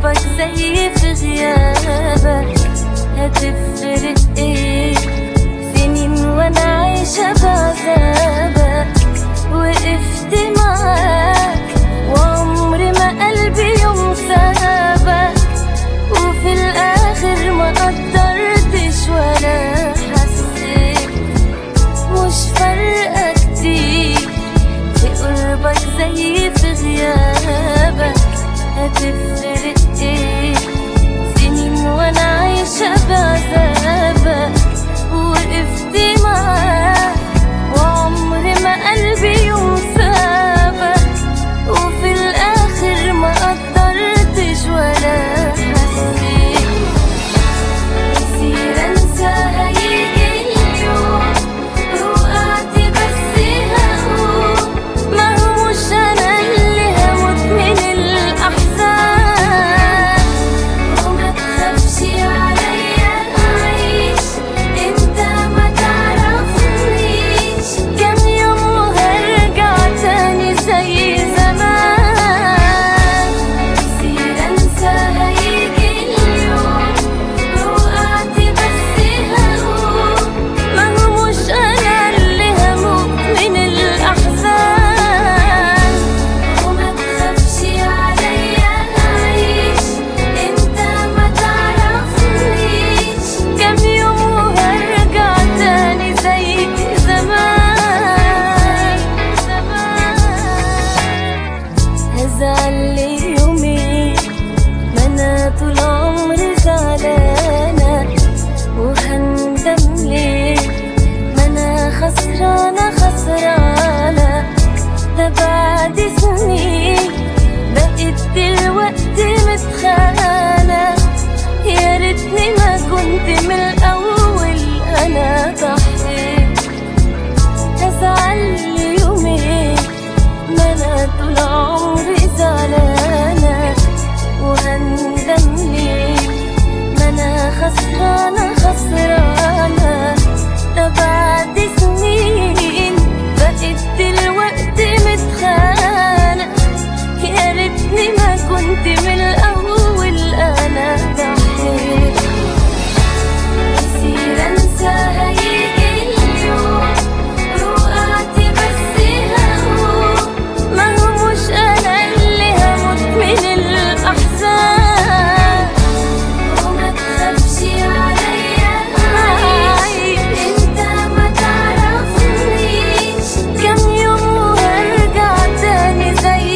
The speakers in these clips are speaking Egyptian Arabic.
قربك زي في غيابك هتفرق ايه سنين وانا عايشة بعذابك وقفت معاك وعمري ما قلبي يوم سابك وفي الاخر ما قدرتش ولا حسيت مش فارقة كتير في قربك زي في غيابك هتفرق ايه سنين وانا عايشة بعذابك وقفت معاك وعمري ما قلبي يوم سابك وفي الاخر ما قدرتش ولا حسيت كتير انسى هيجي اليوم وقعت بس هقوم ما هو مش انا اللي هموت من الاحزان وما تخافش عليا اعيش انت ما تعرفنيش كام يوم وهرجع تاني زي زمان كتير انسى هيجي اليوم وقعت بس هقوم ما هو مش انا اللي هموت من الاحزان وما تخافش عليا اعيش انت ما تعرفنيش كام يوم وهرجع تاني زي زمان هزعل لي يومين ما انا طول عمري زعلانه وهندم ليه ما انا خسرانه خسرانه ده بعد سنين بقيت دلوقتي متخانه يا ريتني ما كنت من الاول انا ضحيت هزعل لي يومين ما انا طول عمري زعلانه وهندم ليه ما انا خسرانه خسرانه ده بعد سنين بقيت دلوقتي متخانه يا ريتني ما كنت من الاول انا ضحيت كتير انسى هيجي اليوم وقعت بس هقوم ما هو مش انا اللي هموت من الاحزان وما تخافش عليا اعيش انت ما تعرفنيش كام يوم وهرجع تاني زي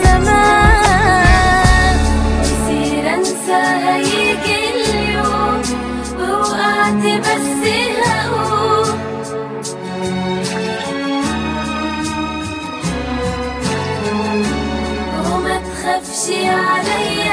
زمان كتير انسى هيجي اليوم وقعت بس هقوم وما تخافش عليا